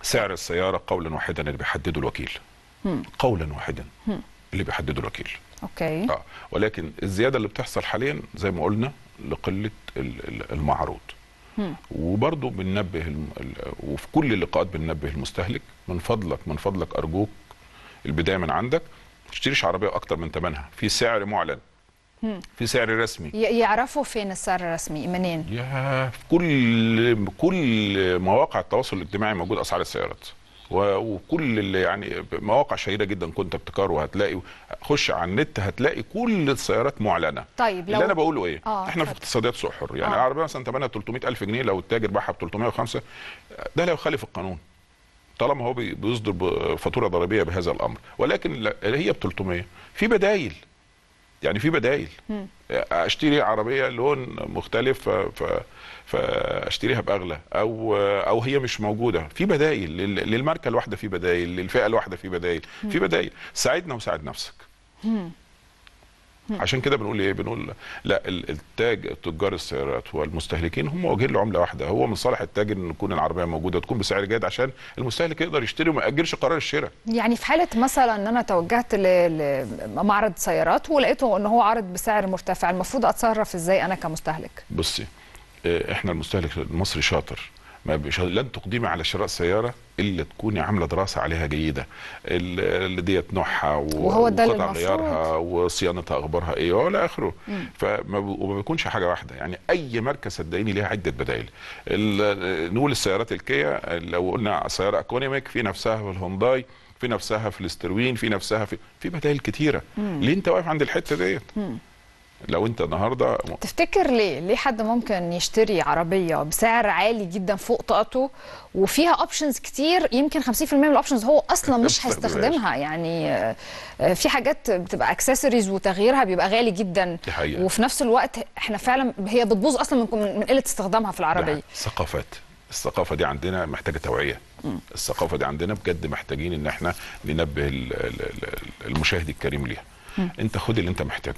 سعر السياره قولا واحدا اللي بيحدده الوكيل قولا واحدا اللي بيحدده الوكيل اوكي اه ولكن الزياده اللي بتحصل حاليا زي ما قلنا لقله ال- ال- المعروض وبرضه بننبه الم... ال- وفي كل اللقاءات بننبه المستهلك من فضلك من فضلك ارجوك البدايه من عندك ما تشتريش عربيه اكتر من ثمنها في سعر معلن في سعر رسمي ي- يعرفوا فين السعر الرسمي منين يا في كل كل مواقع التواصل الاجتماعي موجود اسعار السيارات و- وكل اللي يعني مواقع شهيره جدا كنت ابتكار وهتلاقي خش على النت هتلاقي كل السيارات معلنه طيب لو اللي انا بقوله ايه آه، احنا في اتفضل. اقتصاديات سوق حر يعني آه. العربيه مثلا ثمنها 300 الف جنيه لو التاجر باعها ب 305 ده لا يخالف القانون طالما هو بي- بيصدر ب- فاتوره ضريبيه بهذا الامر ولكن لا- هي ب 300 في بدايل يعني في بدايل اشتري عربيه لون مختلف ف- ف- فاشتريها باغلى او او هي مش موجوده في بدايل لل- للماركه الواحده في بدايل للفئه الواحده في بدايل في بدايل ساعدنا وساعد نفسك عشان كده بنقول ايه بنقول لا ال- التاج تجار السيارات والمستهلكين هم واجهين له عمله واحده هو من صالح التاجر ان تكون العربيه موجوده تكون بسعر جيد عشان المستهلك يقدر يشتري وما ياجلش قرار الشراء يعني في حاله مثلا ان انا توجهت ل- لمعرض سيارات ولقيته ان هو عارض بسعر مرتفع المفروض اتصرف ازاي انا كمستهلك بصي آه، احنا المستهلك المصري شاطر ما بيش لن تقدمي على شراء سياره الا تكوني عامله دراسه عليها جيده ال- اللي ديت نوعها و- وهو ده اللي وقطع المفروض. غيارها وصيانتها اخبارها ايه والى اخره فما ب- وما بيكونش حاجه واحده يعني اي ماركه صدقيني ليها عده بدائل ال- نقول السيارات الكيا لو قلنا سياره اكونيميك في نفسها في الهونداي في نفسها في الاستروين في نفسها في في بدائل كتيره ليه انت واقف عند الحته ديت لو انت النهارده تفتكر ليه ليه حد ممكن يشتري عربيه بسعر عالي جدا فوق طاقته وفيها اوبشنز كتير يمكن 50% من الاوبشنز هو اصلا ما مش بيستخدمهاش. هيستخدمها يعني آه، آه، في حاجات بتبقى اكسسوارز وتغييرها بيبقى غالي جدا دي حقيقة. وفي نفس الوقت احنا فعلا هي بتبوظ اصلا من من قله استخدامها في العربيه ده ثقافات الثقافه دي عندنا محتاجه توعيه الثقافه دي عندنا بجد محتاجين ان احنا ننبه ال- ال- ال- المشاهد الكريم ليها انت خد اللي انت محتاجه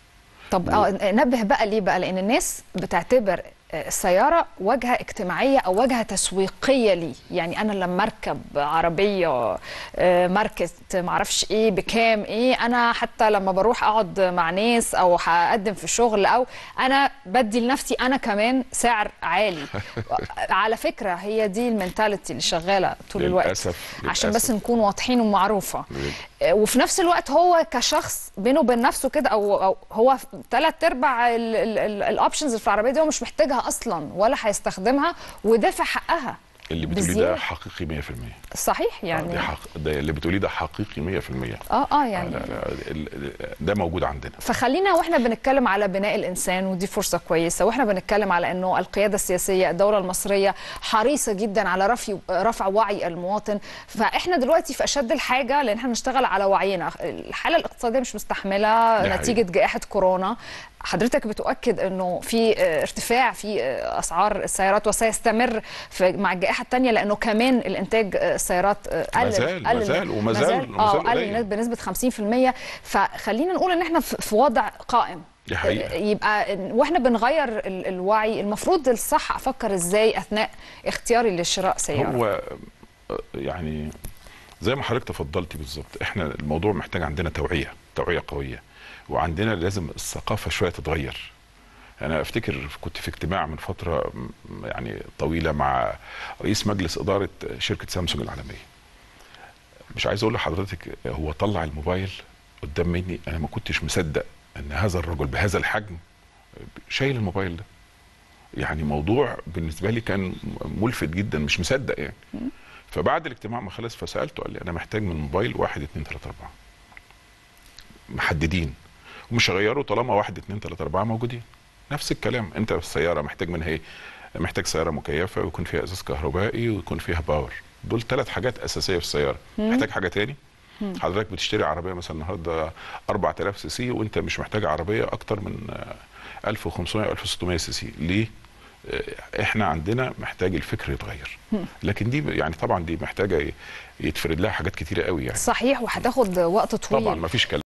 طب اه نبه بقى ليه بقى لان الناس بتعتبر آه، السياره واجهه اجتماعيه او واجهه تسويقيه لي يعني انا لما اركب عربيه آه، ماركه معرفش ايه بكام ايه انا حتى لما بروح اقعد مع ناس او هقدم في شغل او انا بدي لنفسي انا كمان سعر عالي على فكره هي دي المنتاليتي اللي شغاله طول الوقت للأسف- عشان بس للأسف. نكون واضحين ومعروفه لل- آه، وفي نفس الوقت هو كشخص بينه وبين نفسه كده او, أو هو ثلاث ارباع الاوبشنز اللي في العربيه دي هو مش محتاجها اصلا ولا هيستخدمها ودافع حقها اللي بتقوليه ده بزيادة. حقيقي 100% صحيح يعني يعني دي حق... ده اللي بتقوليه ده حقيقي 100% اه اه لا يعني لا ال- ال- ده موجود عندنا فخلينا واحنا بنتكلم على بناء الانسان ودي فرصه كويسه واحنا بنتكلم على انه القياده السياسيه الدوله المصريه حريصه جدا على رفع رفع وعي المواطن فاحنا دلوقتي في اشد الحاجه لان احنا نشتغل على وعينا الحاله الاقتصاديه مش مستحمله دي نتيجه جائحه كورونا حضرتك بتؤكد انه في اه، ارتفاع في اه، اسعار السيارات وسيستمر في مع الجائحه الثانيه لانه كمان الانتاج اه، السيارات اه، قلل ما زال- ما قلل- زال وما زال- زال وما اه زال قليل. قلل بنسبه 50% فخلينا نقول ان احنا في في وضع قائم دي حقيقة. يبقى واحنا بنغير ال- الوعي المفروض الصح افكر ازاي اثناء اختياري لشراء سياره هو آه، يعني زي ما حضرتك تفضلتي بالظبط احنا الموضوع محتاج عندنا توعيه توعيه قويه وعندنا لازم الثقافه شويه تتغير انا افتكر كنت في اجتماع من فتره م- يعني طويله مع رئيس مجلس اداره شركه سامسونج العالميه مش عايز اقول لحضرتك هو طلع الموبايل قدام مني انا ما كنتش مصدق ان هذا الرجل بهذا الحجم شايل الموبايل ده يعني موضوع بالنسبه لي كان ملفت جدا مش مصدق يعني فبعد الاجتماع ما خلص فسالته قال لي انا محتاج من موبايل واحد اتنين تلاته اربعه محددين ومش هغيره طالما واحد اتنين تلاته اربعه موجودين نفس الكلام انت في السياره محتاج منها ايه؟ محتاج سياره مكيفه ويكون فيها ازاز كهربائي ويكون فيها باور دول ثلاث حاجات اساسيه في السياره محتاج حاجه تاني حضرتك بتشتري عربيه مثلا النهارده 4000 سي سي وانت مش محتاج عربيه اكتر من آه، 1500 او 1600 سي سي ليه؟ آه، احنا عندنا محتاج الفكر يتغير لكن دي يعني طبعا دي محتاجه يتفرد لها حاجات كتيره قوي يعني صحيح وهتاخد وقت طويل طبعا ما فيش كلام